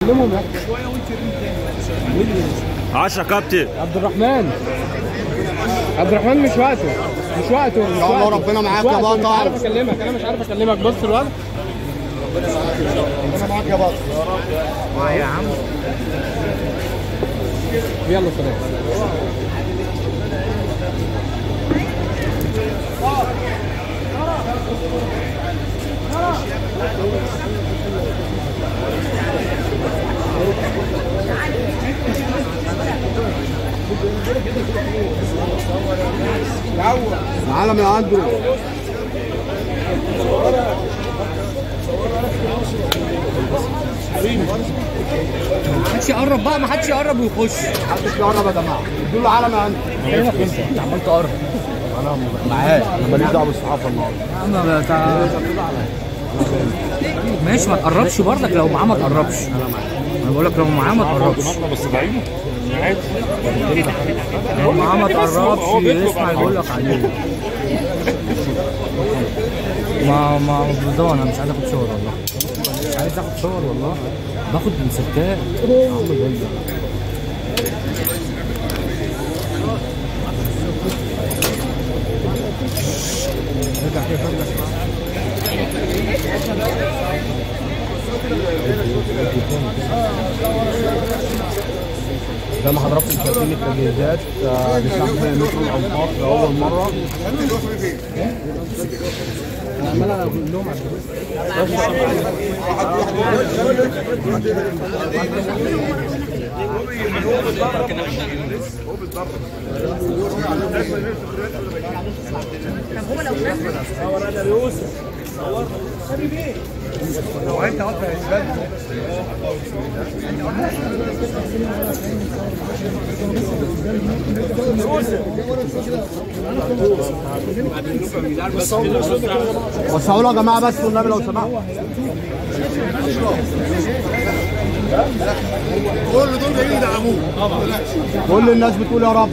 كلمهم يا 10 كابتن عبد الرحمن عبد الرحمن مش وقته مش وقته مش يا الله وقته. ربنا مش معاك يا وقته، مش بطل. عارف اكلمك انا مش عارف اكلمك بص الوقت انا معاك يا بطل يلا سلام العالم يا اندرو محدش يقرب بقى محدش يقرب ويخش محدش يقرب يا جماعه ادوا له علم يا اندرو فينك انت عمال تقرب معاك انا ماليش دعوه بالصحافه النهارده اما بتاع ماشي ما تقربش برضك لو معاه ما تقربش انا بقول لك لو معاه ما تقربش بس بعينه لو معاه ما تقربش يسمع يقول لك عليه ما ما ده انا مش عايز اخد صور والله مش عايز اخد صور والله باخد مسكات عمرو جاي ارجع كده ارجع زي ما حضراتكم شايفين التجهيزات آه، لسحب مترو الانفاق لاول مره وسعوا له يا جماعه بس والنبي لو سمحتوا كل دول جايين يدعموه كل الناس بتقول يا رب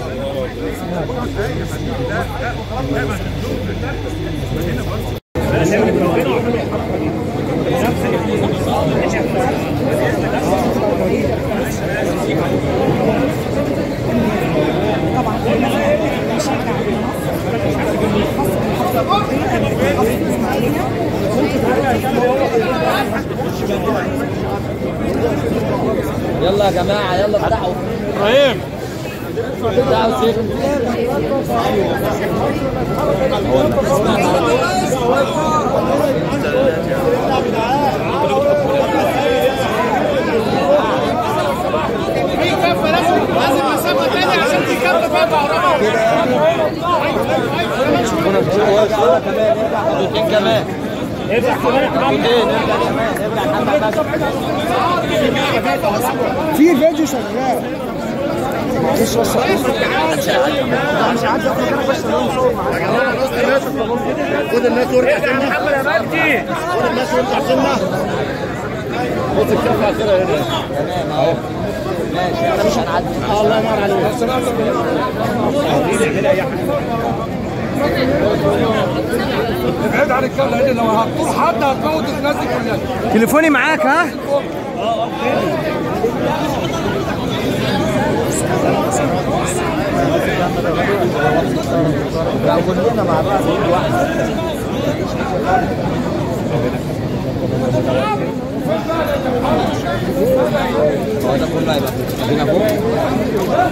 يلا يا جماعه يلا افتحوا ابراهيم افتحوا سيف خطوتين كمان خطوتين ارجع كمان ارجع حبه بس في فيديو شغال خد الناس وارجع سنه خد الناس وارجع سنه خد الكفه كده هنا تمام اهو ماشي احنا مش هنعدي الله ينور عليك ابعد عن الكاميرا هنا لو هتطول حد هتموت الناس دي كلها تليفوني معاك ها لا كلنا مع بعض ايد واحده هو ده كله هيبقى هنا فوق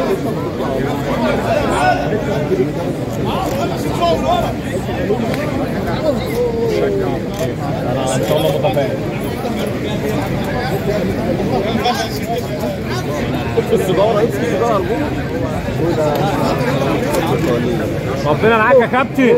ربنا معاك يا كابتن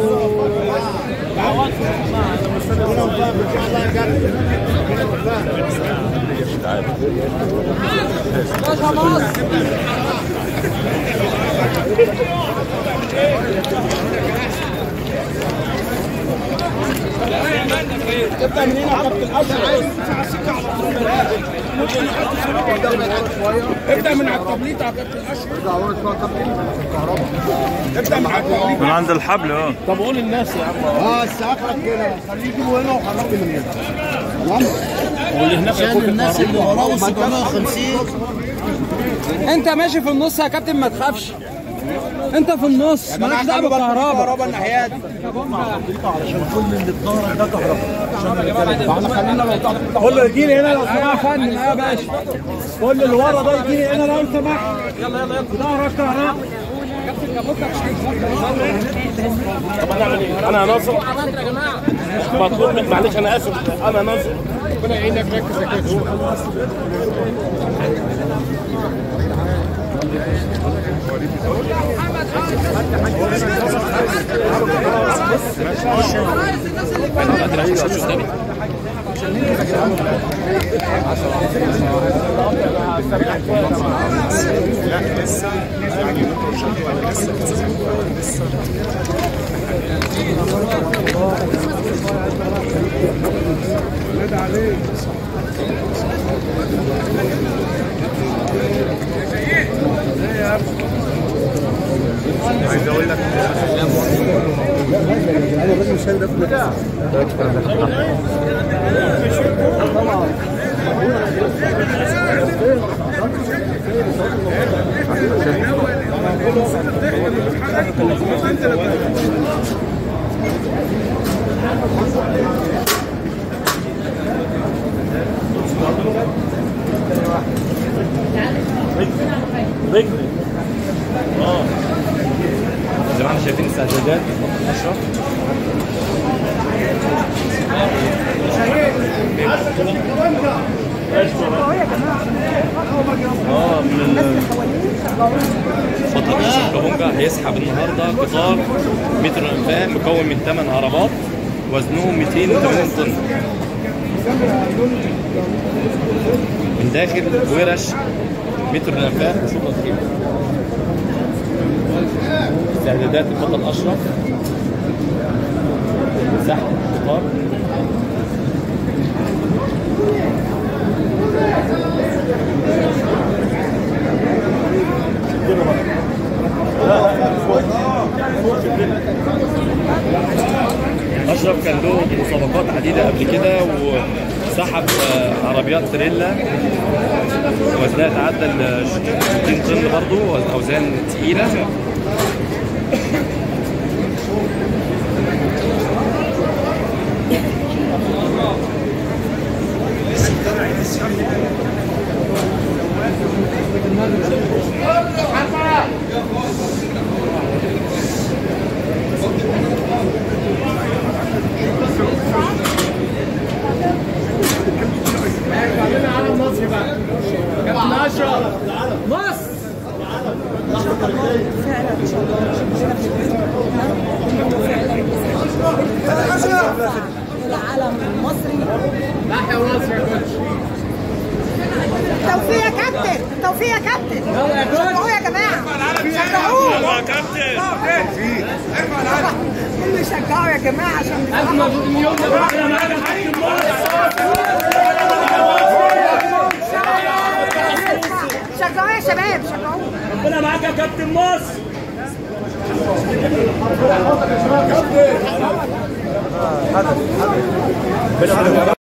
ابدا من على التبليط على كابتن اشرف ابدا من على التبليط من عند الحبل اه طب قول للناس يا عم اه الساعه كده خليه يجيبوا هنا وخرجوا من هنا تمام عشان الناس اللي وراه 750 انت ماشي في النص يا كابتن ما تخافش انت في النص مالكش دعوه بالكهرباء الناحيات قول له يجي لي هنا لو سمحت فن يا باشا قول له اللي ورا ده يجي لي هنا لو سمحت يلا يلا يلا ظهرك كهرباء انا ناصر مطلوب منك معلش انا اسف انا ناصر ربنا يعينك ركز يا كوتش زي ما احنا شايفين استعدادات اشرف اه من بطل الشركهونجا هيسحب النهارده قطار متر انفاق مكون من 8 عربات وزنهم 280 طن من داخل ورش متر الانفاق وشغل كتير استعدادات البطل اشرف سحب القطار اشرف كان له مسابقات عديده قبل كده وسحب آه، عربيات تريلا وزنها تعدى ال 60 طن برضه اوزان تقيله العلم المصري توفيق يا كابتن توفيق يا كابتن شجعوه يا جماعه شجعوه يا كابتن اللي شجعوا يا جماعه عشان شجعوه يا شباب شجعوه ربنا معاك يا كابتن مصر